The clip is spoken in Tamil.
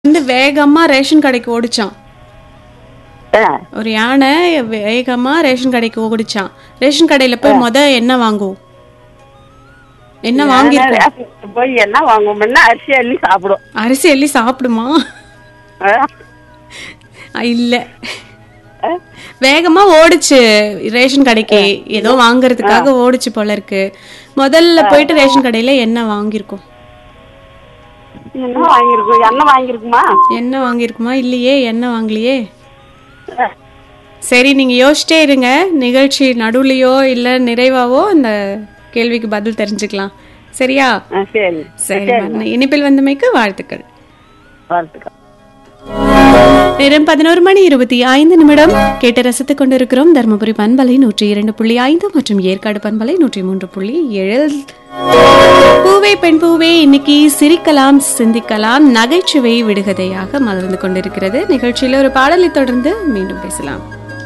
வந்து வேகமா ரேஷன் கடைக்கு ஓடிச்சான் ஆ, ஒரு யானை வேகமா ரேஷன் கடைக்கு ஓடிச்சான் ரேஷன் கடையில போய் முத என்ன வாங்கும் என்ன வாங்கி நான் ரேஷன் போய் என்ன வாங்குவோம்னா அரிசி அள்ளி சாப்பிடும் அரிசி எள்ளி சாப்பிடுமா ஆ, அ, இல்ல வேகமா ஓடுச்சு ரேஷன் கடைக்கு ஏதோ வாங்குறதுக்காக ஓடுச்சு போல இருக்கு முதல்ல போயிட்டு ரேஷன் கடையில என்ன வாங்கியிருக்கோம் என்ன வாங்கியிருக்கும் என்ன வாங்கியிருக்குமா என்ன வாங்கியிருக்குமா இல்லையே என்ன வாங்கலையே சரி நீங்க யோசிச்சிட்டே இருங்க நிகழ்ச்சி நடுவுலையோ இல்ல நிறைவாவோ இந்த கேள்விக்கு பதில் தெரிஞ்சுக்கலாம் சரியா ஆ, சரி சரி மரண இனிப்பில் வந்தமைக்கு வாழ்த்துக்கள் வாழ்த்துக்கள் நேரம் பதினோரு மணி இருபத்தி ஐந்து நிமிடம் கேட்டு ரசித்துக் கொண்டிருக்கிறோம் தருமபுரி பண்பலை நூற்றி இரண்டு புள்ளி ஐந்து மற்றும் ஏற்காடு பண்பலை நூற்றி மூன்று புள்ளி ஏழு பூவே பெண் பூவே இன்னைக்கு சிரிக்கலாம் சிந்திக்கலாம் நகைச்சுவை விடுகதையாக மலர்ந்து கொண்டிருக்கிறது நிகழ்ச்சியில ஒரு பாடலை தொடர்ந்து மீண்டும் பேசலாம்